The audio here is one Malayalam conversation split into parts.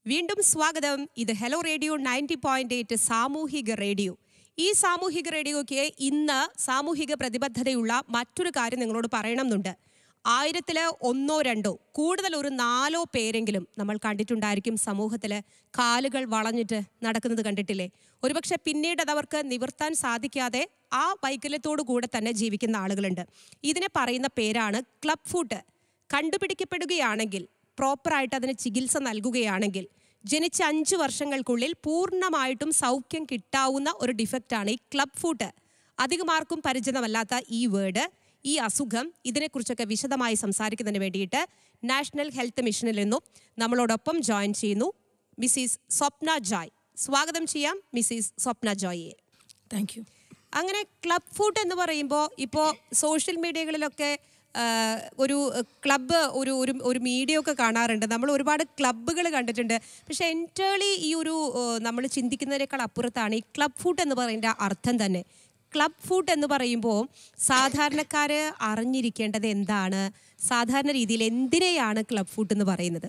വീണ്ടും സ്വാഗതം ഇത് hello radio ninety point eight സാമൂഹിക റേഡിയോ ഈ സാമൂഹിക റേഡിയോയ്ക്ക് ഇന്ന് സാമൂഹിക പ്രതിബദ്ധതയുള്ള മറ്റൊരു കാര്യം നിങ്ങളോട് പറയണമെന്നുണ്ട് ആയിരത്തില് ഒന്നോ രണ്ടോ കൂടുതൽ ഒരു നാലോ പേരെങ്കിലും നമ്മൾ കണ്ടിട്ടുണ്ടായിരിക്കും സമൂഹത്തിൽ കാലുകൾ വളഞ്ഞിട്ട് നടക്കുന്നത് കണ്ടിട്ടില്ലേ ഒരുപക്ഷെ പിന്നീട് അത് അവർക്ക് നിവർത്താൻ സാധിക്കാതെ ആ വൈകല്യത്തോടു കൂടെ തന്നെ ജീവിക്കുന്ന ആളുകളുണ്ട് ഇതിനെ പറയുന്ന പേരാണ് ക്ലബ് ഫുഡ് കണ്ടുപിടിക്കപ്പെടുകയാണെങ്കിൽ പ്രോപ്പറായിട്ട് അതിന് ചികിത്സ നൽകുകയാണെങ്കിൽ ജനിച്ച അഞ്ച് വർഷങ്ങൾക്കുള്ളിൽ പൂർണ്ണമായിട്ടും സൗഖ്യം കിട്ടാവുന്ന ഒരു ഡിഫക്റ്റാണ് ഈ ക്ലബ് ഫുഡ് അധികമാർക്കും പരിചിതമല്ലാത്ത ഈ വേർഡ് ഈ അസുഖം ഇതിനെക്കുറിച്ചൊക്കെ വിശദമായി സംസാരിക്കുന്നതിന് വേണ്ടിയിട്ട് നാഷണൽ ഹെൽത്ത് മിഷനിൽ നിന്നും നമ്മളോടൊപ്പം ജോയിൻ ചെയ്യുന്നു മിസ്സിസ് സ്വപ്ന ജോയ് സ്വാഗതം ചെയ്യാം മിസ്സിസ് സ്വപ്ന ജോയിയെ താങ്ക് യു അങ്ങനെ ക്ലബ് ഫുഡ് എന്ന് പറയുമ്പോൾ ഇപ്പോൾ സോഷ്യൽ മീഡിയകളിലൊക്കെ ആ, ഒരു ക്ലബ്ബ് ഒരു ഒരു ഒരു മീഡിയ ഒക്കെ കാണാറുണ്ട് നമ്മൾ ഒരുപാട് ക്ലബ്ബുകൾ കണ്ടിട്ടുണ്ട് പക്ഷെ എൻറ്റേർലി ഈ ഒരു നമ്മൾ ചിന്തിക്കുന്നതിനേക്കാൾ അപ്പുറത്താണ് ഈ ക്ലബ് ഫുഡ് എന്ന് പറയുന്ന അർത്ഥം തന്നെ ക്ലബ് ഫുഡ് എന്ന് പറയുമ്പോൾ സാധാരണക്കാർ അറിഞ്ഞിരിക്കേണ്ടത് എന്താണ് സാധാരണ രീതിയിൽ എന്തിനെയാണ് ക്ലബ് ഫുഡ് എന്ന് പറയുന്നത്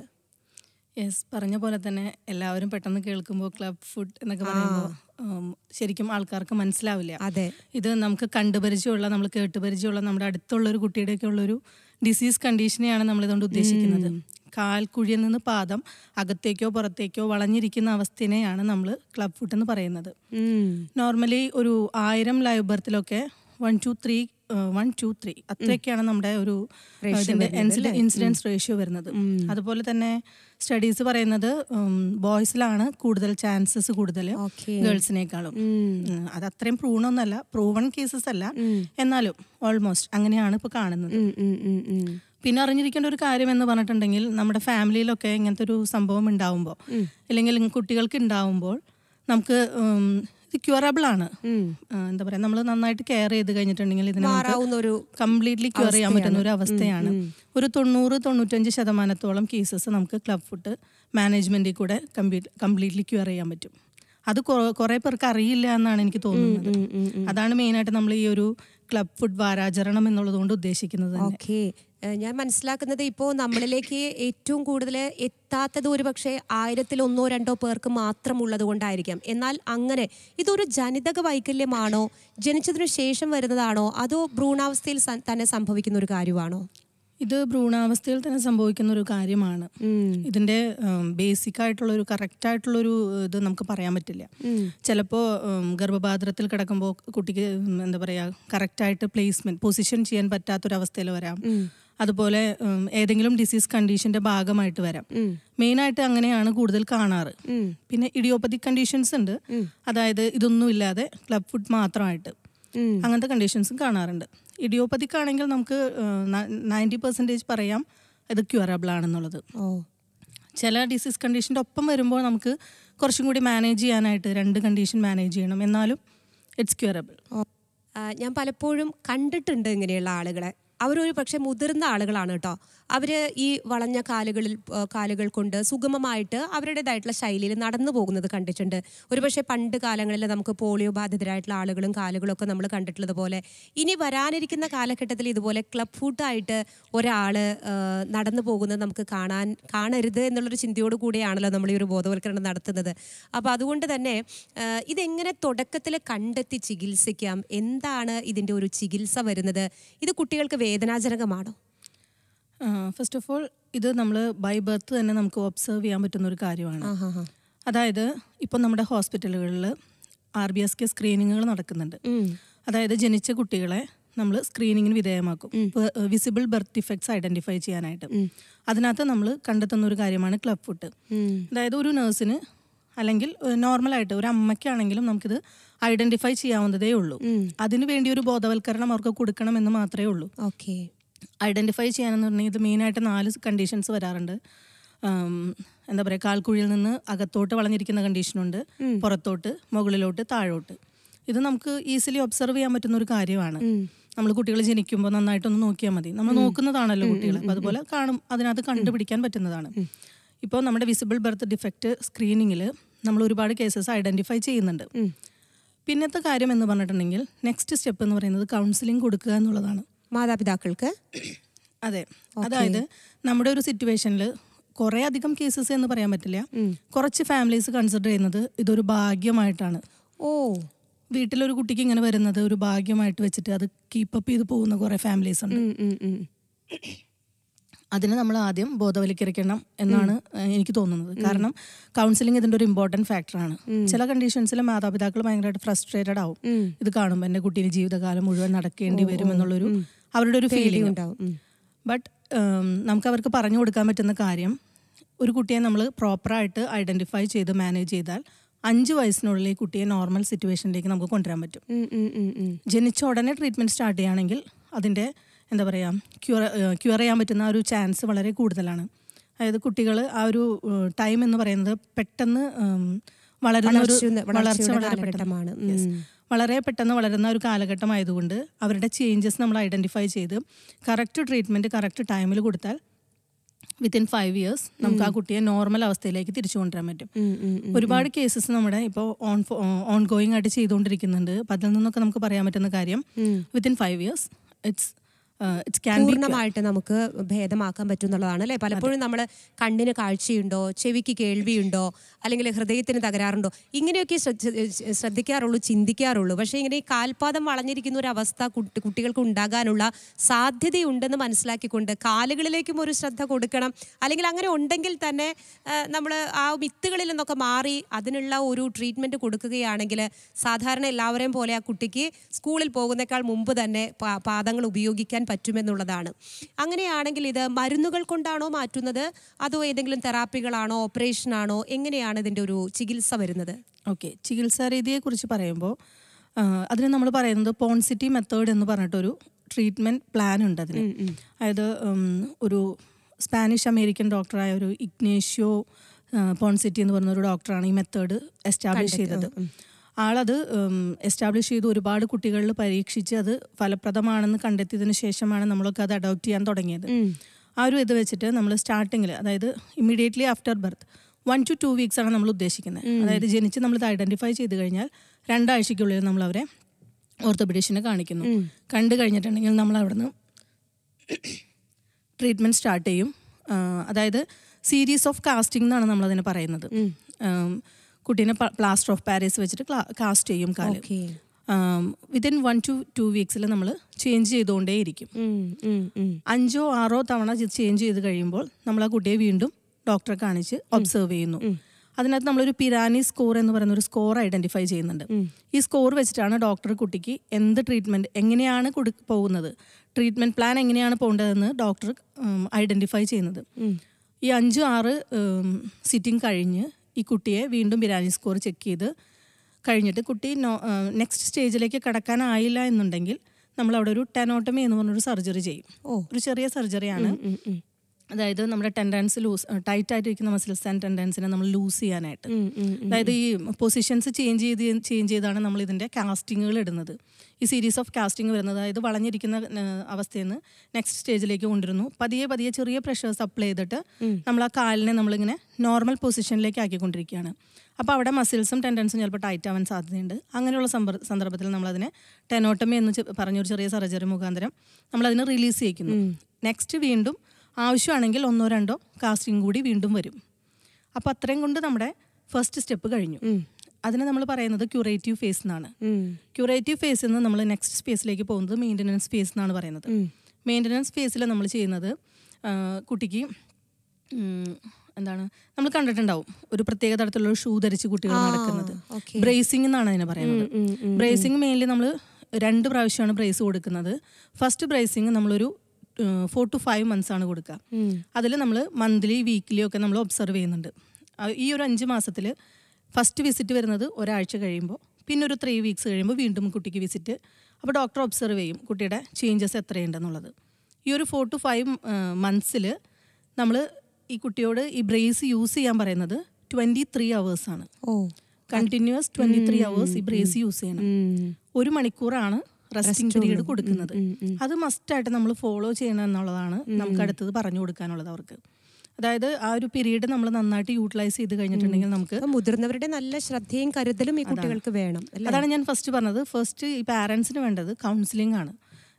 യെസ് പറഞ്ഞ പോലെ തന്നെ എല്ലാവരും പെട്ടെന്ന് കേൾക്കുമ്പോൾ ക്ലബ് ഫുഡ് എന്നൊക്കെ പറയുമ്പോൾ ഉം, ശരിക്കും ആൾക്കാർക്ക് മനസ്സിലാവില്ല അതെ ഇത് നമുക്ക് കണ്ടുപരിചയമുള്ള നമ്മൾ കേട്ടുപരിചയമുള്ള നമ്മുടെ അടുത്തുള്ള ഒരു കുട്ടിയുടെയൊക്കെ ഉള്ളൊരു ഡിസീസ് കണ്ടീഷനെയാണ് നമ്മൾ ഇതുകൊണ്ട് ഉദ്ദേശിക്കുന്നത് കാൽക്കുഴിയിൽ നിന്ന് പാദം അകത്തേക്കോ പുറത്തേക്കോ വളഞ്ഞിരിക്കുന്ന അവസ്ഥയെയാണ് നമ്മൾ ക്ലബ് ഫുഡ് എന്ന് പറയുന്നത് ഉം. നോർമലി ഒരു ആയിരം ലൈവ് ബർത്തിലൊക്കെ one two three one two three അത്രയൊക്കെയാണ് നമ്മുടെ ഒരു ഇതിന്റെ ഇൻസിഡൻസ് റേഷ്യോ വരുന്നത് അതുപോലെ തന്നെ സ്റ്റഡീസ് പറയുന്നത് ബോയ്സിലാണ് കൂടുതൽ ചാൻസസ് കൂടുതൽ Okay. ഗേൾസിനേക്കാളും ഉം, അത് അത്രയും പ്രൂണൊന്നല്ല പ്രൂവൺ കേസസ് അല്ല എന്നാലും ഓൾമോസ്റ്റ് അങ്ങനെയാണ് ഇപ്പൊ കാണുന്നത് ഉം, ഉം, ഉം, ഉം. പിന്നെ അറിഞ്ഞിരിക്കേണ്ട ഒരു കാര്യം എന്ന് പറഞ്ഞിട്ടുണ്ടെങ്കിൽ നമ്മുടെ ഫാമിലിയിലൊക്കെ ഇങ്ങനത്തെ ഒരു സംഭവം ഉണ്ടാവുമ്പോൾ അല്ലെങ്കിൽ കുട്ടികൾക്ക് ഉണ്ടാവുമ്പോൾ നമുക്ക് ഉം, ഇത് ക്യൂറബിൾ ആണ് ആ, എന്താ പറയാ നമ്മൾ നന്നായിട്ട് കെയർ ചെയ്ത് കഴിഞ്ഞിട്ടുണ്ടെങ്കിൽ ഇതിനെ മാറാവുന്ന ഒരു കംപ്ലീറ്റ്ലി ക്യൂർ ചെയ്യാൻ പറ്റുന്ന ഒരു അവസ്ഥയാണ് ഒരു തൊണ്ണൂറ് തൊണ്ണൂറ്റഞ്ച് ശതമാനത്തോളം കേസസ് നമുക്ക് ക്ലബ് ഫുഡ് മാനേജ്മെന്റിൽ കൂടെ കംപ്ലീറ്റ്ലി ക്യൂർ ചെയ്യാൻ പറ്റും അത് കുറെ പേർക്ക് അറിയില്ല എന്നാണ് എനിക്ക് തോന്നുന്നത് അതാണ് മെയിനായിട്ട് നമ്മൾ ഈ ഒരു ക്ലബ് ഫുഡ് വാരാചരണം എന്നുള്ളത് കൊണ്ട് ഉദ്ദേശിക്കുന്നത് തന്നെ ഓക്കെ ഞാൻ മനസ്സിലാക്കുന്നത് ഇപ്പോൾ നമ്മളിലേക്ക് ഏറ്റവും കൂടുതൽ എത്താത്തത് ഒരു പക്ഷേ ആയിരത്തിൽ ഒന്നോ രണ്ടോ പേർക്ക് മാത്രമുള്ളത് കൊണ്ടായിരിക്കാം എന്നാൽ അങ്ങനെ ഇതൊരു ജനിതക വൈകല്യമാണോ ജനിച്ചതിനു ശേഷം വരുന്നതാണോ അതോ ഭ്രൂണാവസ്ഥയിൽ സ- തന്നെ സംഭവിക്കുന്ന ഒരു കാര്യമാണോ ഇത് ഭ്രൂണാവസ്ഥയിൽ തന്നെ സംഭവിക്കുന്ന ഒരു കാര്യമാണ് ഇതിന്റെ ബേസിക് ആയിട്ടുള്ള ഒരു കറക്റ്റ് ആയിട്ടുള്ള ഒരു ഇത് നമുക്ക് പറയാൻ പറ്റില്ല ചിലപ്പോൾ ഗർഭപാത്രത്തിൽ കിടക്കുമ്പോൾ കുട്ടിക്ക് ഉം, എന്താ പറയുക കറക്റ്റ് ആയിട്ട് പ്ലേസ്മെന്റ് പൊസിഷൻ ചെയ്യാൻ പറ്റാത്തൊരവസ്ഥയിൽ വരാം അതുപോലെ ഉം, ഏതെങ്കിലും ഡിസീസ് കണ്ടീഷന്റെ ഭാഗമായിട്ട് വരാം മെയിനായിട്ട് അങ്ങനെയാണ് കൂടുതൽ കാണാറ് പിന്നെ ഇഡിയോപ്പതിക് കണ്ടീഷൻസ് ഉണ്ട് അതായത് ഇതൊന്നും ഇല്ലാതെ ക്ലബ് ഫുഡ് മാത്രമായിട്ട് അങ്ങനത്തെ കണ്ടീഷൻസും കാണാറുണ്ട് ഇഡിയോപ്പതിക് ആണെങ്കിൽ നമുക്ക് നയൻറ്റി പെർസെൻറ്റേജ് പറയാം ഇത് ക്യൂറബിൾ ആണെന്നുള്ളത് ഓ ചില ഡിസീസ് കണ്ടീഷൻ്റെ ഒപ്പം വരുമ്പോൾ നമുക്ക് കുറച്ചും കൂടി മാനേജ് ചെയ്യാനായിട്ട് രണ്ട് കണ്ടീഷൻ മാനേജ് ചെയ്യണം എന്നാലും ഇറ്റ്സ് ക്യൂറബിൾ ആ, ഞാൻ പലപ്പോഴും കണ്ടിട്ടുണ്ട് ഇങ്ങനെയുള്ള ആളുകളെ അവരൊരു പക്ഷെ മുതിർന്ന ആളുകളാണ് കേട്ടോ അവർ ഈ വളഞ്ഞ കാലുകളിൽ ആ, കാലുകൾ കൊണ്ട് സുഗമമായിട്ട് അവരുടേതായിട്ടുള്ള ശൈലിയിൽ നടന്നു പോകുന്നത് കണ്ടിട്ടുണ്ട് ഒരുപക്ഷെ പണ്ട് കാലങ്ങളിൽ നമുക്ക് പോളിയോ ബാധിതരായിട്ടുള്ള ആളുകളും കാലുകളും ഒക്കെ നമ്മൾ കണ്ടിട്ടുള്ളത് പോലെ ഇനി വരാനിരിക്കുന്ന കാലഘട്ടത്തിൽ ഇതുപോലെ ക്ലബ് ഫുഡായിട്ട് ഒരാൾ നടന്നു പോകുന്നത് നമുക്ക് കാണാൻ കാണരുത് എന്നുള്ളൊരു ചിന്തയോട് കൂടിയാണല്ലോ നമ്മൾ ഈ ഒരു ബോധവൽക്കരണം നടത്തുന്നത് അപ്പോൾ അതുകൊണ്ട് തന്നെ ആ, ഇതെങ്ങനെ തുടക്കത്തിൽ കണ്ടെത്തി ചികിത്സിക്കാം എന്താണ് ഇതിൻ്റെ ഒരു ചികിത്സ വരുന്നത് ഇത് കുട്ടികൾക്ക് വേദനാജനകമാണോ ഫസ്റ്റ് ഓഫ് ഓൾ ഇത് നമ്മൾ ബൈ ബർത്ത് തന്നെ നമുക്ക് ഒബ്സർവ് ചെയ്യാൻ പറ്റുന്ന ഒരു കാര്യമാണ് അതായത് ഇപ്പം നമ്മുടെ ഹോസ്പിറ്റലുകളിൽ ആർ ബി എസ് കെ സ്ക്രീനിങ്ങുകൾ നടക്കുന്നുണ്ട് അതായത് ജനിച്ച കുട്ടികളെ നമ്മൾ സ്ക്രീനിങ്ങിന് വിധേയമാക്കും വിസിബിൾ ബർത്ത് ഡിഫക്ട്സ് ഐഡന്റിഫൈ ചെയ്യാനായിട്ട് അതിനകത്ത് നമ്മൾ കണ്ടെത്തുന്ന ഒരു കാര്യമാണ് ക്ലബ് ഫുഡ് അതായത് ഒരു നേഴ്സിന് അല്ലെങ്കിൽ നോർമലായിട്ട് ഒരു അമ്മയ്ക്കാണെങ്കിലും നമുക്കിത് ഐഡന്റിഫൈ ചെയ്യാവുന്നതേ ഉള്ളൂ അതിനു വേണ്ടി ഒരു ബോധവൽക്കരണം അവർക്ക് കൊടുക്കണമെന്ന് മാത്രമേ ഉള്ളൂ ഓക്കെ ഐഡന്റിഫൈ ചെയ്യാനെന്ന് പറഞ്ഞാൽ ഇത് മെയിനായിട്ട് നാല് കണ്ടീഷൻസ് വരാറുണ്ട് ആം, എന്താ പറയുക കാൽക്കുഴിയിൽ നിന്ന് അകത്തോട്ട് വളഞ്ഞിരിക്കുന്ന കണ്ടീഷനുണ്ട് പുറത്തോട്ട് മുകളിലോട്ട് താഴോട്ട് ഇത് നമുക്ക് ഈസിലി ഒബ്സർവ് ചെയ്യാൻ പറ്റുന്ന ഒരു കാര്യമാണ് നമ്മൾ കുട്ടികൾ ജനിക്കുമ്പോൾ നന്നായിട്ടൊന്ന് നോക്കിയാൽ മതി നമ്മൾ നോക്കുന്നതാണല്ലോ കുട്ടികൾ അപ്പം അതുപോലെ കാണും അതിനകത്ത് കണ്ടുപിടിക്കാൻ പറ്റുന്നതാണ് ഇപ്പോൾ നമ്മുടെ വിസിബിൾ ബർത്ത് ഡിഫക്റ്റ് സ്ക്രീനിങ്ങിൽ നമ്മൾ ഒരുപാട് കേസസ് ഐഡന്റിഫൈ ചെയ്യുന്നുണ്ട് പിന്നത്തെ കാര്യം എന്ന് പറഞ്ഞിട്ടുണ്ടെങ്കിൽ നെക്സ്റ്റ് സ്റ്റെപ്പ് എന്ന് പറയുന്നത് കൗൺസിലിംഗ് കൊടുക്കുക എന്നുള്ളതാണ് മാതാപിതാക്കൾക്ക് അതെ അതായത് നമ്മുടെ ഒരു സിറ്റുവേഷനിൽ കുറേ അധികം കേസസ് എന്ന് പറയാൻ പറ്റില്ല കുറച്ച് ഫാമിലീസ് കൺസിഡർ ചെയ്യുന്നത് ഇതൊരു ഭാഗ്യമായിട്ടാണ് ഓ വീട്ടിലൊരു കുട്ടിക്ക് ഇങ്ങനെ വരുന്നത് ഒരു ഭാഗ്യമായിട്ട് വെച്ചിട്ട് അത് കീപ്പപ്പ് ചെയ്ത് പോകുന്ന കുറേ ഫാമിലീസ് ഉണ്ട് ഉം, ഉം, ഉം. അതിന് നമ്മൾ ആദ്യം ബോധവൽക്കരിക്കണം എന്നാണ് ഏഹ്, എനിക്ക് തോന്നുന്നത് കാരണം കൗൺസിലിംഗ് ഇതിന്റെ ഒരു ഇമ്പോർട്ടൻറ്റ് ഫാക്ടറാണ് ചില കണ്ടീഷൻസിൽ മാതാപിതാക്കൾ ഭയങ്കരമായിട്ട് ഫ്രസ്ട്രേറ്റഡ് ആവും ഇത് കാണുമ്പോൾ എൻ്റെ കുട്ടീന് ജീവിതകാലം മുഴുവൻ നടക്കേണ്ടി വരും എന്നുള്ളൊരു അവരുടെ ഒരു ഫീലിംഗ് ഉണ്ടാവും ഉം. ബട്ട് നമുക്ക് അവർക്ക് പറഞ്ഞു കൊടുക്കാൻ പറ്റുന്ന കാര്യം ഒരു കുട്ടിയെ നമ്മൾ പ്രോപ്പറായിട്ട് ഐഡന്റിഫൈ ചെയ്ത് മാനേജ് ചെയ്താൽ അഞ്ച് വയസ്സിനുള്ളിൽ ഈ കുട്ടിയെ നോർമൽ സിറ്റുവേഷനിലേക്ക് നമുക്ക് കൊണ്ടുവരാൻ പറ്റും ഉം, ഉം, ഉം, ഉം. ജനിച്ച ഉടനെ ട്രീറ്റ്മെൻറ്റ് സ്റ്റാർട്ട് ചെയ്യുകയാണെങ്കിൽ അതിൻ്റെ എന്താ പറയുക ക്യൂർ ക്യൂർ ചെയ്യാൻ പറ്റുന്ന ആ ഒരു ചാൻസ് വളരെ കൂടുതലാണ് അതായത് കുട്ടികൾ ആ ഒരു ടൈം എന്ന് പറയുന്നത് പെട്ടെന്ന് ഉം, വളരുന്ന ഒരു വളർച്ചയുടെ- വളർച്ച വളർച്ചയുടെ വളരെ പെട്ടെന്ന് കാലഘട്ടമാണ്. Yes. വളരെ പെട്ടെന്ന് വളരുന്ന ഒരു കാലഘട്ടമായതുകൊണ്ട് അവരുടെ ചേഞ്ചസ് നമ്മൾ ഐഡൻറ്റിഫൈ ചെയ്ത് കറക്റ്റ് ട്രീറ്റ്മെൻറ്റ് കറക്റ്റ് ടൈമിൽ കൊടുത്താൽ വിത്തിൻ ഫൈവ് ഇയേഴ്സ് നമുക്ക് ആ കുട്ടിയെ നോർമൽ അവസ്ഥയിലേക്ക് തിരിച്ചു കൊണ്ടുവരാൻ പറ്റും ഉം, ഉം, ഉം. ഒരുപാട് കേസസ് നമ്മുടെ ഇപ്പോൾ ഓൺ ഓൺ ഗോയിങ് ആയിട്ട് ചെയ്തുകൊണ്ടിരിക്കുന്നുണ്ട് അപ്പം അതിൽ നിന്നൊക്കെ നമുക്ക് പറയാൻ പറ്റുന്ന കാര്യം within five years it's it's can be പൂർണ്ണമായിട്ട് നമുക്ക് ഭേദമാക്കാൻ പറ്റും എന്നുള്ളതാണ് അല്ലേ പലപ്പോഴും നമ്മൾ കണ്ണിന് കാഴ്ചയുണ്ടോ ചെവിക്ക് കേൾവിയുണ്ടോ അല്ലെങ്കിൽ ഹൃദയത്തിന് തകരാറുണ്ടോ ഇങ്ങനെയൊക്കെ ശ്രദ്ധ- ശ്രദ്ധിക്കാറുള്ളൂ ചിന്തിക്കാറുള്ളൂ പക്ഷേ ഇങ്ങനെ ഈ കാൽപാദം വളഞ്ഞിരിക്കുന്ന ഒരു അവസ്ഥ കുട്ടി- കുട്ടികൾക്ക് ഉണ്ടാകാനുള്ള സാധ്യതയുണ്ടെന്ന് മനസ്സിലാക്കിക്കൊണ്ട് കാലുകളിലേക്കും ഒരു ശ്രദ്ധ കൊടുക്കണം അല്ലെങ്കിൽ അങ്ങനെ ഉണ്ടെങ്കിൽ തന്നെ നമ്മൾ ആ വിത്തുകളിൽ നിന്നൊക്കെ മാറി അതിനുള്ള ഒരു ട്രീറ്റ്മെൻറ്റ് കൊടുക്കുകയാണെങ്കിൽ സാധാരണ എല്ലാവരെയും പോലെ ആ കുട്ടിക്ക് സ്കൂളിൽ പോകുന്നേക്കാൾ മുമ്പ് തന്നെ പാ- പാദങ്ങൾ ഉപയോഗിക്കാൻ പറ്റുമെന്നുള്ളതാണ് അങ്ങനെയാണെങ്കിൽ ഇത് മരുന്നുകൾ കൊണ്ടാണോ മാറ്റുന്നത് അതോ ഏതെങ്കിലും തെറാപ്പികളാണോ ഓപ്പറേഷനാണോ എങ്ങനെയാണ് ഇതിൻ്റെ ഒരു ചികിത്സ വരുന്നത് ഓക്കെ ചികിത്സാ രീതിയെക്കുറിച്ച് പറയുമ്പോൾ അതിന് നമ്മൾ പറയുന്നത് പോൺസിറ്റി മെത്തേഡ് എന്ന് പറഞ്ഞിട്ടൊരു ട്രീറ്റ്മെൻറ്റ് പ്ലാൻ ഉണ്ട് അതിന് അതായത് ഉം, ഒരു സ്പാനിഷ് അമേരിക്കൻ ഡോക്ടറായ ഒരു ഇഗ്നേഷ്യോ പോൺസിറ്റി എന്ന് പറയുന്ന ഒരു ഡോക്ടറാണ് ഈ മെത്തേഡ് എസ്റ്റാബ്ലിഷ് ചെയ്തത് ആളത് എസ്റ്റാബ്ലിഷ് ചെയ്ത് ഒരുപാട് കുട്ടികളിൽ പരീക്ഷിച്ച് അത് ഫലപ്രദമാണെന്ന് കണ്ടെത്തിയതിന് ശേഷമാണ് നമ്മളൊക്കെ അത് അഡോപ്റ്റ് ചെയ്യാൻ തുടങ്ങിയത് ആ ഒരു ഇത് വെച്ചിട്ട് നമ്മൾ സ്റ്റാർട്ടിങ്ങിൽ അതായത് immediately after birth one two two weeks ആണ് നമ്മൾ ഉദ്ദേശിക്കുന്നത് അതായത് ജനിച്ച് നമ്മൾ ഇത് ഐഡന്റിഫൈ ചെയ്ത് കഴിഞ്ഞാൽ രണ്ടാഴ്ചയ്ക്കുള്ളിൽ നമ്മൾ അവരെ ഓർത്തോപെഡീഷനെ കാണിക്കുന്നു കണ്ടു കഴിഞ്ഞിട്ടുണ്ടെങ്കിൽ നമ്മൾ അവിടുന്ന് ട്രീറ്റ്മെൻറ്റ് സ്റ്റാർട്ട് ചെയ്യും ആ, അതായത് സീരീസ് ഓഫ് കാസ്റ്റിംഗ് എന്നാണ് നമ്മളതിനെ പറയുന്നത് ആം, കുട്ടീനെ പ്ലാസ്റ്റർ ഓഫ് പാരീസ് വെച്ചിട്ട് കാസ്റ്റ് ചെയ്യും കാല് okay within one two two വീക്സിൽ നമ്മൾ ചേഞ്ച് ചെയ്തുകൊണ്ടേയിരിക്കും അഞ്ചോ ആറോ തവണ ചേഞ്ച് ചെയ്ത് കഴിയുമ്പോൾ നമ്മൾ ആ കുട്ടിയെ വീണ്ടും ഡോക്ടറെ കാണിച്ച് ഒബ്സർവ് ചെയ്യുന്നു അതിനകത്ത് നമ്മളൊരു പിരാനി സ്കോർ എന്ന് പറയുന്ന ഒരു സ്കോർ ഐഡന്റിഫൈ ചെയ്യുന്നുണ്ട് ഈ സ്കോർ വെച്ചിട്ടാണ് ഡോക്ടർ കുട്ടിക്ക് എന്ത് ട്രീറ്റ്മെന്റ് എങ്ങനെയാണ് കൊടു പോകുന്നത് ട്രീറ്റ്മെന്റ് പ്ലാൻ എങ്ങനെയാണ് പോകേണ്ടതെന്ന് ഡോക്ടർ ഐഡന്റിഫൈ ചെയ്യുന്നത് ഈ അഞ്ച് ആറ് സിറ്റിംഗ് കഴിഞ്ഞ് ഈ കുട്ടിയെ വീണ്ടും പിരാനി സ്കോർ ചെക്ക് ചെയ്ത് കഴിഞ്ഞിട്ട് കുട്ടി നെക്സ്റ്റ് സ്റ്റേജിലേക്ക് കടക്കാനായില്ല എന്നുണ്ടെങ്കിൽ നമ്മൾ അവിടെ ഒരു ടെനോട്ടമി എന്ന് പറഞ്ഞൊരു സർജറി ചെയ്യും ഒരു ചെറിയ സർജറിയാണ് അതായത് നമ്മുടെ ടെൻഡൻസ് ലൂസ് ടൈറ്റ് ആയിട്ടിരിക്കുന്ന മസിൽസ് ആൻഡ് ടെൻഡൻസിനെ നമ്മൾ ലൂസ് ചെയ്യാനായിട്ട് അതായത് ഈ പൊസിഷൻസ് ചേഞ്ച് ചെയ്ത് ചേഞ്ച് ചെയ്താണ് നമ്മൾ ഇതിൻ്റെ കാസ്റ്റിങ്ങുകൾ ഇടുന്നത് ഈ സീരീസ് ഓഫ് കാസ്റ്റിംഗ് വരുന്നത് അതായത് വളഞ്ഞിരിക്കുന്ന ഏഹ്, അവസ്ഥയിൽ നിന്ന് നെക്സ്റ്റ് സ്റ്റേജിലേക്ക് കൊണ്ടുവരുന്നു പതിയെ പതിയെ ചെറിയ പ്രഷേഴ്സ് അപ്ലൈ ചെയ്തിട്ട് നമ്മൾ ആ കാലിനെ നമ്മളിങ്ങനെ നോർമൽ പൊസിഷനിലേക്ക് ആക്കിക്കൊണ്ടിരിക്കുകയാണ് അപ്പോൾ അവിടെ മസിൽസും ടെൻഡൻസും ചിലപ്പോൾ ടൈറ്റ് ആവാൻ സാധ്യതയുണ്ട് അങ്ങനെയുള്ള സമ്പർ- സന്ദർഭത്തിൽ നമ്മളതിനെ ടെനോട്ടമി എന്ന് ചെ- പറഞ്ഞൊരു ചെറിയ സർജറി മുഖാന്തരം നമ്മളതിനെ റിലീസ് ചെയ്യിക്കുന്നു നെക്സ്റ്റ് വീണ്ടും ആവശ്യമാണെങ്കിൽ ഒന്നോ രണ്ടോ കാസ്റ്റിംഗ് കൂടി വീണ്ടും വരും അപ്പോൾ അത്രയും കൊണ്ട് നമ്മുടെ ഫസ്റ്റ് സ്റ്റെപ്പ് കഴിഞ്ഞു അതിന് നമ്മൾ പറയുന്നത് ക്യൂറേറ്റീവ് ഫേസ് എന്നാണ് ക്യൂറേറ്റീവ് ഫേസിൽ നിന്ന് നമ്മൾ നെക്സ്റ്റ് സ്പേസിലേക്ക് പോകുന്നത് മെയിൻ്റനൻസ് ഫേസ് എന്നാണ് പറയുന്നത് മെയിൻ്റനൻസ് ഫേസിൽ നമ്മൾ ചെയ്യുന്നത് ആ, കുട്ടിക്ക് ഉം, എന്താണ് നമ്മൾ കണ്ടിട്ടുണ്ടാവും ഒരു പ്രത്യേക തരത്തിലുള്ള ഷൂ ധരിച്ച് കുട്ടികൾ നടക്കുന്നത് okay. ബ്രേസിംഗ് എന്നാണ് അതിനെ പറയുന്നത് ബ്രേസിംഗ് മെയിൻലി നമ്മൾ രണ്ട് പ്രാവശ്യമാണ് ബ്രേസ് കൊടുക്കുന്നത് ഫസ്റ്റ് ബ്രേസിംഗ് നമ്മളൊരു ഫോർ ടു ഫൈവ് മന്ത്സ് ആണ് കൊടുക്കുക അതിൽ നമ്മൾ മന്ത്ലി വീക്ക്ലി ഒക്കെ നമ്മൾ ഒബ്സർവ് ചെയ്യുന്നുണ്ട് ആ, ഈ ഒരു അഞ്ച് മാസത്തിൽ ഫസ്റ്റ് വിസിറ്റ് വരുന്നത് ഒരാഴ്ച കഴിയുമ്പോൾ പിന്നെ ഒരു ത്രീ വീക്സ് കഴിയുമ്പോൾ വീണ്ടും കുട്ടിക്ക് വിസിറ്റ് അപ്പോൾ ഡോക്ടർ ഒബ്സർവ് ചെയ്യും കുട്ടിയുടെ ചേഞ്ചസ് എത്രയുണ്ടെന്നുള്ളത് ഈ ഒരു ഫോർ ടു ഫൈവ് മന്ത്സിൽ നമ്മൾ ഈ കുട്ടിയോട് ഈ ബ്രേസ് യൂസ് ചെയ്യാൻ പറയുന്നത് ട്വൻറ്റി ത്രീ ആണ് oh continuous twenty three hours ഈ ബ്രേസ് യൂസ് ചെയ്യണം ഒരു മണിക്കൂറാണ് റെസ്റ്റിംഗ് പീരീഡ് കൊടുക്കുന്നത് അത് മസ്റ്റായിട്ട് നമ്മൾ ഫോളോ ചെയ്യണം എന്നുള്ളതാണ് നമുക്ക് അടുത്തത് പറഞ്ഞു കൊടുക്കാനുള്ളത് അവർക്ക് അതായത് ആ ഒരു പീരീഡ് നമ്മൾ നന്നായിട്ട് യൂട്ടിലൈസ് ചെയ്ത് കഴിഞ്ഞിട്ടുണ്ടെങ്കിൽ നമുക്ക് അപ്പൊ മുതിർന്നവരുടെ നല്ല ശ്രദ്ധയും കരുതലും ഈ കുട്ടികൾക്ക് വേണം അല്ലേ അതാണ് ഞാൻ ഫസ്റ്റ് പറഞ്ഞത് ഫസ്റ്റ് ഈ പാരൻസിന് വേണ്ടത് കൗൺസിലിംഗ് ആണ്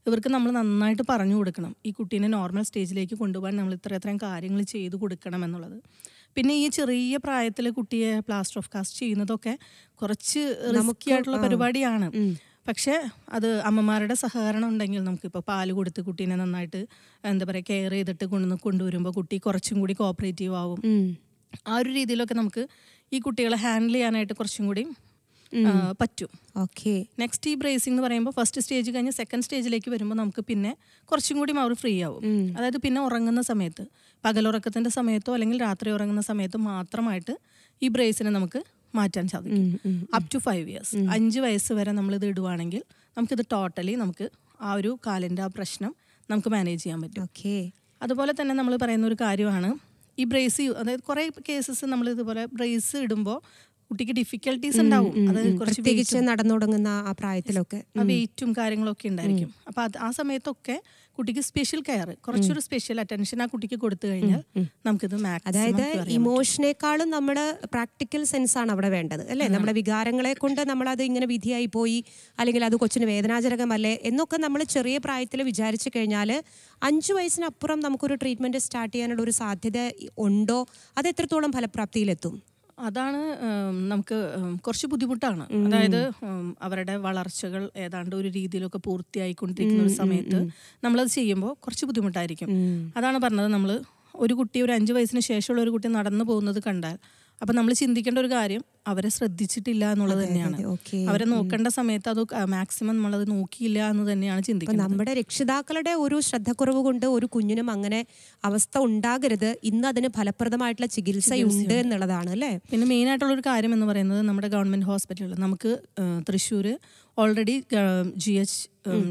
ഇവർക്ക് നമ്മൾ നന്നായിട്ട് പറഞ്ഞു കൊടുക്കണം ഈ കുട്ടീനെ നോർമൽ സ്റ്റേജിലേക്ക് കൊണ്ടുപോകാൻ നമ്മൾ ഇത്ര ഇത്രയും കാര്യങ്ങൾ ചെയ്ത് കൊടുക്കണം എന്നുള്ളത് പിന്നെ ഈ ചെറിയ പ്രായത്തിൽ കുട്ടിയെ പ്ലാസ്റ്റർ ഓഫ് കാസ്റ്റ് ചെയ്യുന്നതൊക്കെ കുറച്ച് റിസ്കി ആയിട്ടുള്ള പരിപാടിയാണ് പക്ഷേ അത് അമ്മമാരുടെ സഹകരണം ഉണ്ടെങ്കിൽ നമുക്കിപ്പോൾ പാല് കൊടുത്ത് കുട്ടീനെ നന്നായിട്ട് എന്താ പറയുക കെയർ ചെയ്തിട്ട് കൊണ്ടുവന്ന് കൊണ്ടുവരുമ്പോൾ കുട്ടി കുറച്ചും കൂടി കോപ്പറേറ്റീവ് ആവും ആ ഒരു രീതിയിലൊക്കെ നമുക്ക് ഈ കുട്ടികളെ ഹാൻഡിൽ ചെയ്യാനായിട്ട് കുറച്ചും കൂടി ആ, പറ്റും ഓക്കെ നെക്സ്റ്റ് ഈ ബ്രേസിംഗ് എന്ന് പറയുമ്പോൾ ഫസ്റ്റ് സ്റ്റേജ് കഴിഞ്ഞ് സെക്കൻഡ് സ്റ്റേജിലേക്ക് വരുമ്പോൾ നമുക്ക് പിന്നെ കുറച്ചും കൂടി അവർ ഫ്രീ ആവും അതായത് പിന്നെ ഉറങ്ങുന്ന സമയത്ത് പകലുറക്കത്തിന്റെ സമയത്തോ അല്ലെങ്കിൽ രാത്രി ഉറങ്ങുന്ന സമയത്തോ മാത്രമായിട്ട് ഈ ബ്രേസിനെ നമുക്ക് മാറ്റാൻ സാധിക്കും അപ് ടു ഫൈവ് ഇയേഴ്സ് അഞ്ച് വയസ്സ് വരെ നമ്മൾ ഇത് ഇടുവാണെങ്കിൽ നമുക്കിത് ടോട്ടലി നമുക്ക് ആ ഒരു കാലിൻ്റെ ആ പ്രശ്നം നമുക്ക് മാനേജ് ചെയ്യാൻ പറ്റും ഓക്കെ അതുപോലെ തന്നെ നമ്മൾ പറയുന്ന ഒരു കാര്യമാണ് ഈ ബ്രേസ് അതായത് കുറേ കേസസ് നമ്മൾ ഇതുപോലെ ബ്രേസ് ഇടുമ്പോൾ കുട്ടിക്ക് ഡിഫിക്കൽട്ടീസ് ഉണ്ടാവും അതായത് കുറച്ച് പ്രത്യേകിച്ച് നടന്നു തുടങ്ങുന്ന ആ പ്രായത്തിലൊക്കെ ആ വെയിറ്റും കാര്യങ്ങളൊക്കെ ഉണ്ടായിരിക്കും അപ്പൊ അത് ആ സമയത്തൊക്കെ കുട്ടിക്ക് സ്പെഷ്യൽ കെയർ കുറച്ചൊരു സ്പെഷ്യൽ അറ്റൻഷൻ ആ കുട്ടിക്ക് കൊടുത്തു കഴിഞ്ഞാൽ നമുക്കിത് അതായത് മാക്സിമം ഇമോഷനേക്കാളും നമ്മുടെ പ്രാക്ടിക്കൽ സെൻസ് ആണ് അവിടെ വേണ്ടത് അല്ലേ നമ്മുടെ വികാരങ്ങളെ കൊണ്ട് നമ്മൾ അത് ഇങ്ങനെ വിധിയായി പോയി അല്ലെങ്കിൽ അത് കൊച്ചിന് വേദനാജനകമല്ലേ എന്നൊക്കെ നമ്മൾ ചെറിയ പ്രായത്തിൽ വിചാരിച്ചു കഴിഞ്ഞാൽ അഞ്ചു വയസ്സിനപ്പുറം നമുക്കൊരു ട്രീറ്റ്മെന്റ് സ്റ്റാർട്ട് ചെയ്യാനുള്ള ഒരു സാധ്യത ഉണ്ടോ അത് എത്രത്തോളം ഫലപ്രാപ്തിയിലെത്തും അതാണ് ഉം, നമുക്ക് ഉം, കുറച്ച് ബുദ്ധിമുട്ടാണ് അതായത് ഉം, അവരുടെ വളർച്ചകൾ ഏതാണ്ട് ഒരു രീതിയിലൊക്കെ പൂർത്തിയായിക്കൊണ്ടിരിക്കുന്ന ഒരു സമയത്ത് നമ്മളത് ചെയ്യുമ്പോൾ കുറച്ച് ബുദ്ധിമുട്ടായിരിക്കും അതാണ് പറഞ്ഞത് നമ്മൾ ഒരു കുട്ടി ഒരു അഞ്ച് വയസ്സിന് ശേഷമുള്ള ഒരു കുട്ടി നടന്നു പോകുന്നത് കണ്ടാൽ അപ്പം നമ്മൾ ചിന്തിക്കേണ്ട ഒരു കാര്യം അവരെ ശ്രദ്ധിച്ചിട്ടില്ല എന്നുള്ളത് തന്നെയാണ് ഓക്കെ അവരെ നോക്കേണ്ട സമയത്ത് അത് മാക്സിമം നമ്മളത് നോക്കിയില്ല എന്ന് തന്നെയാണ് ഇപ്പൊ ചിന്തിക്കുന്നത് നമ്മുടെ രക്ഷിതാക്കളുടെ ഒരു ശ്രദ്ധക്കുറവ് കൊണ്ട് ഒരു കുഞ്ഞിനും അങ്ങനെ അവസ്ഥ ഉണ്ടാകരുത് ഇന്ന് അതിന് ഫലപ്രദമായിട്ടുള്ള ചികിത്സയുണ്ട് എന്നുള്ളതാണ് അല്ലേ പിന്നെ മെയിൻ ആയിട്ടുള്ള ഒരു കാര്യം എന്ന് പറയുന്നത് നമ്മുടെ ഗവൺമെന്റ് ഹോസ്പിറ്റലുകൾ നമുക്ക് തൃശ്ശൂർ ഓൾറെഡി ജി എച്ച്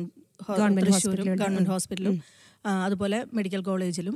തൃശ്ശൂരും ഗവൺമെന്റ് ഹോസ്പിറ്റലും ആ, അതുപോലെ മെഡിക്കൽ കോളേജിലും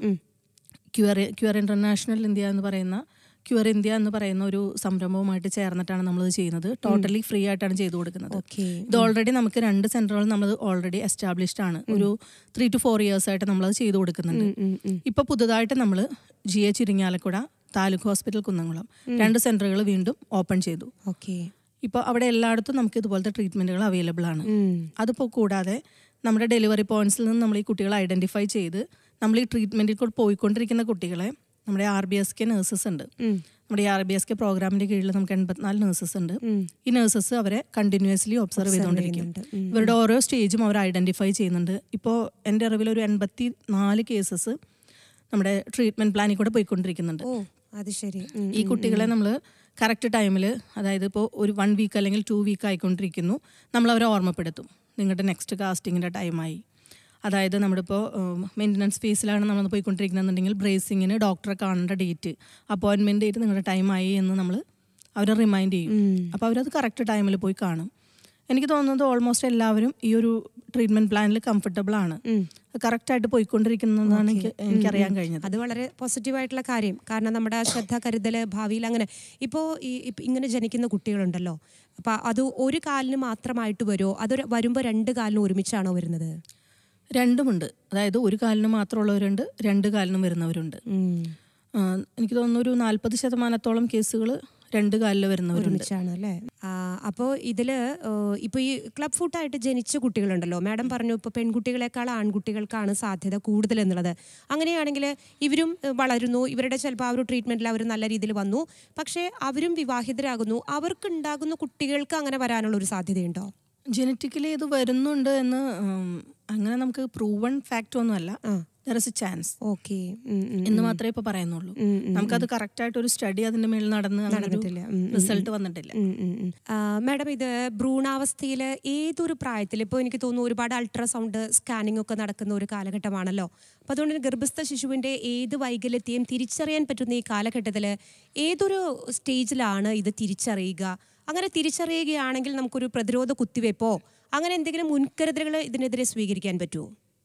ക്യൂർ ക്യൂർ ഇന്റർനാഷണൽ ഇന്ത്യ എന്ന് പറയുന്ന ക്യൂർ ഇന്ത്യ എന്ന് പറയുന്ന ഒരു സംരംഭവുമായിട്ട് ചേർന്നിട്ടാണ് നമ്മളിത് ചെയ്യുന്നത് ടോട്ടലി ഫ്രീ ആയിട്ടാണ് ചെയ്തു കൊടുക്കുന്നത് ഓക്കെ ഇത് ഓൾറെഡി നമുക്ക് രണ്ട് സെന്ററുകൾ നമ്മൾ ഓൾറെഡി എസ്റ്റാബ്ലിഷ്ഡ് ആണ് ഒരു ത്രീ ടു ഫോർ ഇയേഴ്സ് ആയിട്ട് നമ്മളത് ചെയ്തു കൊടുക്കുന്നുണ്ട് ഇപ്പൊ പുതുതായിട്ട് നമ്മൾ G H Irinjalakuda taluk hospital Kunnamkulam രണ്ട് സെന്ററുകൾ വീണ്ടും ഓപ്പൺ ചെയ്തു ഓക്കെ ഇപ്പോൾ അവിടെ എല്ലായിടത്തും നമുക്ക് ഇതുപോലത്തെ ട്രീറ്റ്മെന്റുകൾ അവൈലബിൾ ആണ് അതിപ്പോൾ കൂടാതെ നമ്മുടെ ഡെലിവറി പോയിന്റ്സിൽ നിന്ന് നമ്മൾ ഈ കുട്ടികളെ ഐഡന്റിഫൈ ചെയ്ത് നമ്മൾ ഈ ട്രീറ്റ്മെന്റിൽ കൂടെ പോയിക്കൊണ്ടിരിക്കുന്ന കുട്ടികളെ നമ്മുടെ R B S K nurses ഉണ്ട് നമ്മുടെ ആർ ബി എസ് കെ പ്രോഗ്രാമിന്റെ കീഴിൽ നമുക്ക് എൺപത്തിനാല് നേഴ്സസ് ഉണ്ട് ഈ നേഴ്സസ് അവരെ കണ്ടിന്യൂസ്ലി ഒബ്സർവ് ചെയ്തുകൊണ്ടിരിക്കും ഇവരുടെ ഓരോ സ്റ്റേജും അവർ ഐഡന്റിഫൈ ചെയ്യുന്നുണ്ട് ഇപ്പോൾ എൻ്റെ അറിവിൽ ഒരു എൺപത്തി നാല് കേസസ് നമ്മുടെ ട്രീറ്റ്മെന്റ് പ്ലാനിൽ കൂടെ പോയിക്കൊണ്ടിരിക്കുന്നുണ്ട് ഓ അത് ശരി ഉം. ഈ കുട്ടികളെ നമ്മൾ കറക്റ്റ് ടൈമിൽ അതായത് ഇപ്പോൾ ഒരു വൺ വീക്ക് അല്ലെങ്കിൽ ടു വീക്ക് ആയിക്കൊണ്ടിരിക്കുന്നു നമ്മൾ അവരെ ഓർമ്മപ്പെടുത്തും നിങ്ങളുടെ നെക്സ്റ്റ് കാസ്റ്റിങ്ങിൻ്റെ ടൈമായി അതായത് നമ്മളിപ്പോൾ മെയിൻ്റനൻസ് ഫേസിലാണ് നമ്മൾ പോയിക്കൊണ്ടിരിക്കുന്നതെന്നുണ്ടെങ്കിൽ ബ്രേസിങ്ങിന് ഡോക്ടറെ കാണേണ്ട ഡേറ്റ് അപ്പോയിൻമെൻറ്റ് ഡേറ്റ് നിങ്ങളുടെ ടൈമായി എന്ന് നമ്മൾ അവരെ റിമൈൻഡ് ചെയ്യും അപ്പോൾ അവരത് കറക്റ്റ് ടൈമിൽ പോയി കാണും എനിക്ക് തോന്നുന്നത് ഓൾമോസ്റ്റ് എല്ലാവരും ഈ ഒരു ട്രീറ്റ്മെന്റ് പ്ലാനിൽ കംഫർട്ടബിൾ ആണ് കറക്റ്റായിട്ട് പോയിക്കൊണ്ടിരിക്കുന്നതാണ് എനിക്ക് എനിക്കറിയാൻ കഴിഞ്ഞത് അത് വളരെ പോസിറ്റീവ് ആയിട്ടുള്ള കാര്യം കാരണം നമ്മുടെ ആ ശ്രദ്ധ കരുതല് ഭാവിയിൽ അങ്ങനെ ഇപ്പോൾ ഈ ഇപ്പ- ഇങ്ങനെ ജനിക്കുന്ന കുട്ടികളുണ്ടല്ലോ അപ്പൊ അത് ഒരു കാലിന് മാത്രമായിട്ട് വരുമോ അതൊരു വരുമ്പോൾ രണ്ട് കാലിനും ഒരുമിച്ചാണോ വരുന്നത് രണ്ടുമുണ്ട് അതായത് ഒരു കാലിന് മാത്രമുള്ളവരുണ്ട് രണ്ട് കാലിനും വരുന്നവരുണ്ട് ആ, എനിക്ക് തോന്നുന്നു ഒരു നാൽപ്പത് ശതമാനത്തോളം കേസുകൾ രണ്ട് കാലിൽ വരുന്നവരുണ്ട് ഒരുമിച്ചാണ് അല്ലേ അപ്പോൾ ഇതില് ഏഹ്, ഇപ്പൊ ഈ ക്ലബ് ഫുഡായിട്ട് ജനിച്ച കുട്ടികളുണ്ടല്ലോ മാഡം പറഞ്ഞു ഇപ്പൊ പെൺകുട്ടികളെക്കാൾ ആൺകുട്ടികൾക്കാണ് സാധ്യത കൂടുതൽ എന്നുള്ളത് അങ്ങനെയാണെങ്കിൽ ഇവരും ഏഹ്, വളരുന്നു ഇവരുടെ ചിലപ്പോൾ ആ ഒരു ട്രീറ്റ്മെന്റിൽ അവർ നല്ല രീതിയിൽ വന്നു പക്ഷേ അവരും വിവാഹിതരാകുന്നു അവർക്ക് ഉണ്ടാകുന്ന കുട്ടികൾക്ക് അങ്ങനെ വരാനുള്ള ഒരു സാധ്യതയുണ്ടോ ജനറ്റിക്കലി ഇത് വരുന്നുണ്ട് എന്ന് ഉം, അങ്ങനെ നമുക്ക് പ്രൂവൺ ഫാക്റ്റ് ഒന്നുമല്ല ആ. There is a chance okay എന്ന് മാത്രമേ ഇപ്പൊ പറയുന്നുള്ളൂ നമുക്കത് കറക്റ്റ് ആയിട്ട് ഒരു സ്റ്റഡി അതിന്റെ മേൽ നടന്ന് നടന്നിട്ടില്ല. ഉം, ഉം, റിസൾട്ട് വന്നിട്ടില്ല മാഡം ഇത് ഭ്രൂണാവസ്ഥയിൽ ഏതൊരു പ്രായത്തിൽ ഇപ്പോൾ എനിക്ക് തോന്നുന്നു ഒരുപാട് അൾട്രാസൗണ്ട് സ്കാനിംഗ് ഒക്കെ നടക്കുന്ന ഒരു കാലഘട്ടമാണല്ലോ അപ്പോൾ അതുകൊണ്ട് തന്നെ ഗർഭസ്ഥ ശിശുവിൻ്റെ ഏത് വൈകല്യത്തെയും തിരിച്ചറിയാൻ പറ്റുന്ന ഈ കാലഘട്ടത്തിൽ ഏതൊരു സ്റ്റേജിലാണ് ഇത് തിരിച്ചറിയുക അങ്ങനെ തിരിച്ചറിയുകയാണെങ്കിൽ നമുക്കൊരു പ്രതിരോധ കുത്തിവയ്പ്പോ അങ്ങനെ എന്തെങ്കിലും മുൻകരുതലുകൾ ഇതിനെതിരെ സ്വീകരിക്കാൻ പറ്റുമോ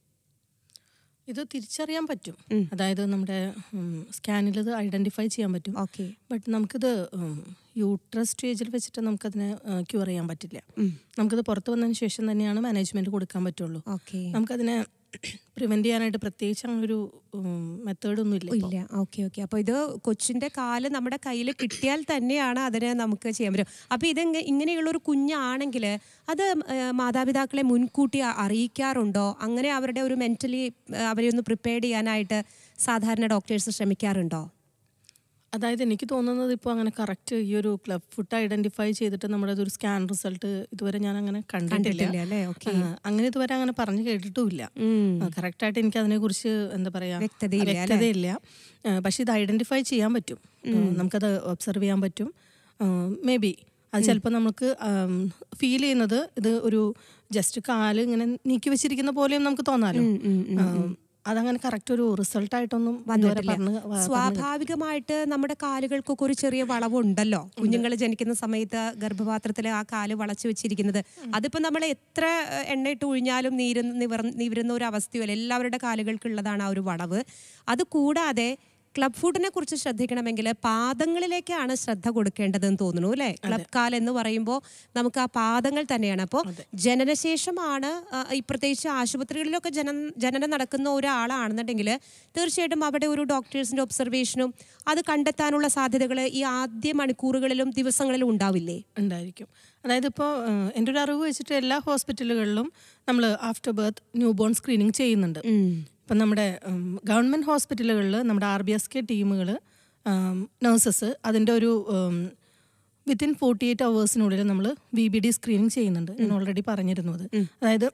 ഇത് തിരിച്ചറിയാൻ പറ്റും അതായത് നമ്മുടെ സ്കാനിൽ ഇത് ഐഡന്റിഫൈ ചെയ്യാൻ പറ്റും ഓക്കെ ബട്ട് നമുക്കിത് യൂട്രസ് സ്റ്റേജിൽ വെച്ചിട്ട് നമുക്കതിനെ ക്യൂർ ചെയ്യാൻ പറ്റില്ല നമുക്കിത് പുറത്ത് വന്നതിന് ശേഷം തന്നെയാണ് മാനേജ്മെന്റ് കൊടുക്കാൻ പറ്റുള്ളൂ ഓക്കെ നമുക്കതിനെ പ്രിവെന്റ് ചെയ്യാനായിട്ട് പ്രത്യേകിച്ച് അങ്ങനെ ഒരു മെത്തേഡ് ഒന്നും ഇല്ല ഇപ്പൊ. ഇല്ല ഓക്കെ ഓക്കെ അപ്പോൾ ഇത് കൊച്ചിന്റെ കാല് നമ്മുടെ കയ്യിൽ കിട്ടിയാൽ തന്നെയാണ് അതിന് നമുക്ക് ചെയ്യാൻ പറ്റും അപ്പോൾ ഇത് ഇങ്ങനെയുള്ള ഒരു കുഞ്ഞാണെങ്കിൽ അത് ഏഹ്, മാതാപിതാക്കളെ മുൻകൂട്ടി അ- അറിയിക്കാറുണ്ടോ അങ്ങനെ അവരുടെ ഒരു മെന്റലി അവരെ ഒന്ന് പ്രിപ്പയർ ചെയ്യാനായിട്ട് സാധാരണ ഡോക്ടേഴ്സ് ശ്രമിക്കാറുണ്ടോ അതായത് എനിക്ക് തോന്നുന്നത് ഇപ്പോൾ അങ്ങനെ കറക്റ്റ് ഈ ഒരു ക്ലബ് ഫുഡ് ഐഡന്റിഫൈ ചെയ്തിട്ട് നമ്മുടെ ഒരു സ്കാൻ റിസൾട്ട് ഇതുവരെ ഞാൻ അങ്ങനെ കണ്ടിട്ടില്ല കണ്ടിട്ടില്ല അല്ലേ ഓക്കെ ആ, അങ്ങനെ ഇതുവരെ അങ്ങനെ പറഞ്ഞു കേട്ടിട്ടുമില്ല കറക്റ്റ് ആയിട്ട് എനിക്ക് അതിനെ കുറിച്ച് എന്താ പറയാ വ്യക്തതയില്ല, വ്യക്തതയില്ല ആ, പക്ഷെ ഇത് ഐഡന്റിഫൈ ചെയ്യാൻ പറ്റും ആ, നമുക്കത് ഒബ്സർവ് ചെയ്യാൻ പറ്റും മേ ബി അത് ചിലപ്പോൾ നമുക്ക് ഫീൽ ചെയ്യുന്നത് ഇത് ഒരു ജസ്റ്റ് കാല് ഇങ്ങനെ നീക്കി വെച്ചിരിക്കുന്ന പോലെയും നമുക്ക് തോന്നാലോ ആ, അതങ്ങനെ കറക്റ്റ് ഒരു റിസൾട്ട് ആയിട്ടൊന്നും ഇതുവരെ പറഞ്ഞ് വ- പറഞ്ഞ് സ്വാഭാവികമായിട്ട് നമ്മുടെ കാലുകൾക്കൊക്കെ ഒരു ചെറിയ വളവുണ്ടല്ലോ കുഞ്ഞുങ്ങൾ ജനിക്കുന്ന സമയത്ത് ഗർഭപാത്രത്തിൽ ആ കാല് വളച്ചു വെച്ചിരിക്കുന്നത് അതിപ്പോ നമ്മൾ എത്ര ഏഹ്, എണ്ണയിട്ട് ഒഴിഞ്ഞാലും നീര് നിവർ നിവരുന്ന ഒരു അവസ്ഥയല്ല എല്ലാവരുടെ കാലുകൾക്കുള്ളതാണ് ആ ഒരു വളവ് അത് കൂടാതെ ക്ലബ് ഫുഡിനെ കുറിച്ച് ശ്രദ്ധിക്കണമെങ്കിൽ പാദങ്ങളിലേക്കാണ് ശ്രദ്ധ കൊടുക്കേണ്ടതെന്ന് തോന്നുന്നു അല്ലേ ക്ലബ് കാൽ എന്ന് പറയുമ്പോൾ നമുക്ക് ആ പാദങ്ങൾ തന്നെയാണ് അപ്പോൾ ജനനശേഷമാണ് ആ, ഈ പ്രത്യേകിച്ച് ആശുപത്രികളിലൊക്കെ ജന ജനനം നടക്കുന്ന ഒരാളാണെന്നുണ്ടെങ്കിൽ തീർച്ചയായിട്ടും അവിടെ ഒരു ഡോക്ടേഴ്സിന്റെ ഒബ്സർവേഷനും അത് കണ്ടെത്താനുള്ള സാധ്യതകൾ ഈ ആദ്യ മണിക്കൂറുകളിലും ദിവസങ്ങളിലും ഉണ്ടാവില്ലേ ഉണ്ടായിരിക്കും അതായത് ഇപ്പോൾ എൻ്റെ ഒരു അറിവ് വെച്ചിട്ട് എല്ലാ ഹോസ്പിറ്റലുകളിലും നമ്മൾ after birth newborn screening ചെയ്യുന്നുണ്ട് ഇപ്പം നമ്മുടെ ഗവൺമെൻറ് ഹോസ്പിറ്റലുകളിൽ നമ്മുടെ ആർ ബി എസ് കെ ടീമുകൾ നഴ്സസ് അതിൻ്റെ ഒരു വിത്തിൻ ഫോർട്ടി എയ്റ്റ് അവേഴ്സിനുള്ളിൽ നമ്മൾ വി ബി ഡി സ്ക്രീനിങ് ചെയ്യുന്നുണ്ട് ഞാൻ ഓൾറെഡി പറഞ്ഞിരുന്നത് അതായത്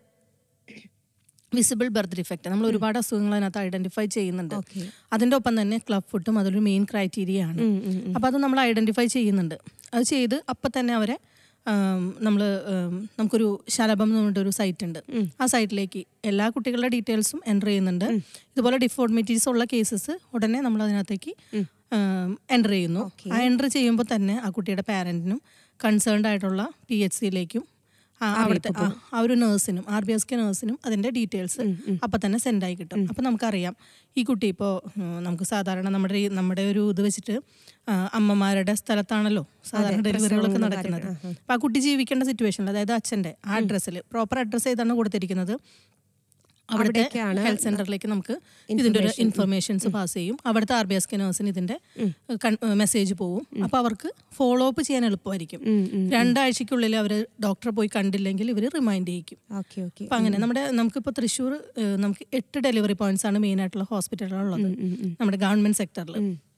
വിസിബിൾ ബർത്ത് ഡിഫക്റ്റ് നമ്മൾ ഒരുപാട് അസുഖങ്ങൾ അതിനകത്ത് ഐഡന്റിഫൈ ചെയ്യുന്നുണ്ട് Okay. അതിൻ്റെ ഒപ്പം തന്നെ ക്ലബ് ഫുഡും അതൊരു മെയിൻ ക്രൈറ്റീരിയ ആണ് അപ്പോൾ അത് നമ്മൾ ഐഡന്റിഫൈ ചെയ്യുന്നുണ്ട് അത് ചെയ്ത് അപ്പം തന്നെ അവരെ നമ്മൾ നമുക്കൊരു ശലഭം എന്ന് പറഞ്ഞിട്ടൊരു സൈറ്റ് ഉണ്ട് ആ സൈറ്റിലേക്ക് എല്ലാ കുട്ടികളുടെ ഡീറ്റെയിൽസും എൻ്റർ ചെയ്യുന്നുണ്ട് ഇതുപോലെ ഡിഫോർമിറ്റീസ് ഉള്ള കേസസ് ഉടനെ നമ്മൾ അതിനകത്തേക്ക് എൻ്റർ ചെയ്യുന്നു ആ എൻ്റർ ചെയ്യുമ്പോൾ തന്നെ ആ കുട്ടിയുടെ പാരൻറ്റിനും കൺസേൺഡ് ആയിട്ടുള്ള പി എച്ച് സിയിലേക്കും ആ, അവിടുത്തെ ആ, ആ ഒരു നേഴ്സിനും ആർ ബി എസ് കെ നേഴ്സിനും അതിന്റെ ഡീറ്റെയിൽസ് അപ്പൊ തന്നെ സെൻഡ് ആയി കിട്ടും അപ്പൊ നമുക്കറിയാം ഈ കുട്ടി ഇപ്പോൾ നമുക്ക് സാധാരണ നമ്മുടെ ഈ- നമ്മുടെ ഒരു ഇത് വെച്ചിട്ട് ആ, അമ്മമാരുടെ സ്ഥലത്താണല്ലോ സാധാരണ ഡെലിവറികളൊക്കെ നടക്കുന്നത് അപ്പൊ ആ കുട്ടി ജീവിക്കേണ്ട സിറ്റുവേഷനിൽ അതായത് അച്ഛന്റെ ആ അഡ്രസ്സിൽ പ്രോപ്പർ അഡ്രസ്സ് ഏതാണ് കൊടുത്തിരിക്കുന്നത് അവിടുത്തെ അവിടേക്കാണ് ഹെൽത്ത് സെന്ററിലേക്ക് നമുക്ക് ഇതിന്റെ ഒരു ഇൻഫർമേഷൻസ് പാസ് ചെയ്യും അവിടുത്തെ ആർ ബി എസ് കെ നേഴ്സിന് ഇതിന്റെ മെസ്സേജ് പോവും അപ്പൊ അവർക്ക് ഫോളോ അപ്പ് ചെയ്യാൻ എളുപ്പമായിരിക്കും രണ്ടാഴ്ചക്കുള്ളിൽ അവർ ഡോക്ടറെ പോയി കണ്ടില്ലെങ്കിൽ ഇവർ റിമൈൻഡ് ചെയ്യിക്കും ഓക്കെ ഓക്കെ അപ്പൊ അങ്ങനെ നമ്മുടെ നമുക്കിപ്പോൾ തൃശ്ശൂർ ഏഹ്, നമുക്ക് എട്ട് ഡെലിവറി പോയിന്റ്സ് ആണ് മെയിൻ ആയിട്ടുള്ള ഹോസ്പിറ്റലുകളുള്ളത് നമ്മുടെ ഗവൺമെന്റ് സെക്ടറിൽ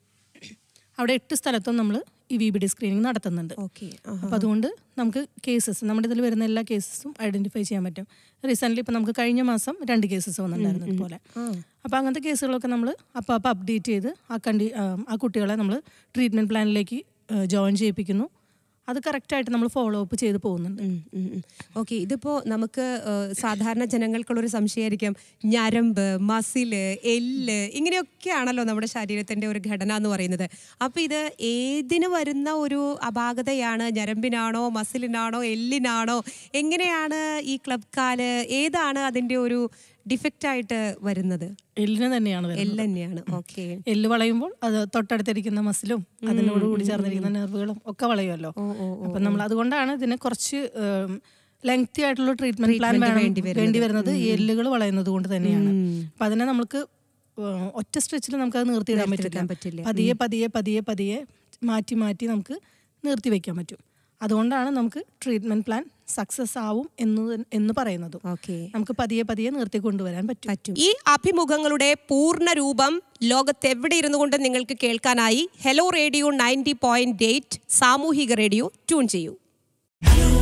അവിടെ എട്ട് സ്ഥലത്തും നമ്മൾ ഈ വി ബി ഡി സ്ക്രീനിങ് നടത്തുന്നുണ്ട് ഓക്കെ അപ്പോൾ അതുകൊണ്ട് നമുക്ക് കേസസ് നമ്മുടെ ഇതിൽ വരുന്ന എല്ലാ കേസസും ഐഡന്റിഫൈ ചെയ്യാൻ പറ്റും റീസെന്റ് ഇപ്പം നമുക്ക് കഴിഞ്ഞ മാസം രണ്ട് കേസസ് വന്നിട്ടുണ്ടായിരുന്നു ഇതുപോലെ അപ്പോൾ അങ്ങനത്തെ കേസുകളൊക്കെ നമ്മൾ അപ്പോൾ അപ്പോൾ അപ്ഡേറ്റ് ചെയ്ത് ആ കണ്ടി ആ, ആ കുട്ടികളെ നമ്മൾ ട്രീറ്റ്മെന്റ് പ്ലാനിലേക്ക് ജോയിൻ ചെയ്യിപ്പിക്കുന്നു അത് കറക്റ്റായിട്ട് നമ്മൾ ഫോളോ അപ്പ് ചെയ്ത് പോകുന്നുണ്ട് ഓക്കെ ഇതിപ്പോ നമുക്ക് ഏഹ്, സാധാരണ ജനങ്ങൾക്കുള്ളൊരു സംശയമായിരിക്കും ഞരമ്പ് മസില് എല്ല് ഇങ്ങനെയൊക്കെയാണല്ലോ നമ്മുടെ ശരീരത്തിന്റെ ഒരു ഘടന എന്ന് പറയുന്നത് അപ്പൊ ഇത് ഏതിന് വരുന്ന ഒരു അപാകതയാണ് ഞരമ്പിനാണോ മസിലിനാണോ എല്ലിനാണോ എങ്ങനെയാണ് ഈ ക്ലബ് കാല് ഏതാണ് അതിന്റെ ഒരു ഡിഫക്റ്റ് ആയിട്ട് വരുന്നത് എല്ലിന് തന്നെയാണ് വരുന്നത് എല്ല് തന്നെയാണ് ഓക്കെ എല്ല് വളയുമ്പോൾ അത് തൊട്ടടുത്തിരിക്കുന്ന മസിലും അതിനോട് കൂടി ചേർന്നിരിക്കുന്ന നെർവുകളും ഒക്കെ വളയുമല്ലോ അപ്പൊ നമ്മൾ അതുകൊണ്ടാണ് ഇതിന് കുറച്ച് ലെങ്തി ആയിട്ടുള്ള ട്രീറ്റ്മെന്റ് പ്ലാൻ വേണം വേണ്ടി വരുന്നത് ഈ എല്ലുകൾ വളയുന്നത് കൊണ്ട് തന്നെയാണ് അപ്പൊ അതിനെ നമുക്ക് ഏഹ്, ഒറ്റ സ്ട്രെച്ചിൽ നമുക്ക് അത് നിർത്തിയിടാൻ നിർത്തിയെടുക്കാൻ പറ്റില്ല പറ്റില്ല. പതിയെ പതിയെ പതിയെ പതിയെ മാറ്റി മാറ്റി നമുക്ക് നിർത്തി വെക്കാൻ പറ്റും അതുകൊണ്ടാണ് നമുക്ക് ട്രീറ്റ്മെന്റ് പ്ലാൻ സക്സസ് ആവും എന്ന് തൻ- എന്ന് പറയുന്നതും ഓക്കെ നമുക്ക് പതിയെ പതിയെ നിർത്തി കൊണ്ടുവരാൻ പറ്റും പറ്റും ഈ അഭിമുഖങ്ങളുടെ പൂർണ്ണ രൂപം ലോകത്ത് എവിടെ ഇരുന്നു കൊണ്ട് നിങ്ങൾക്ക് കേൾക്കാനായി hello radio ninety point eight സാമൂഹിക റേഡിയോ ട്യൂൺ ചെയ്യൂ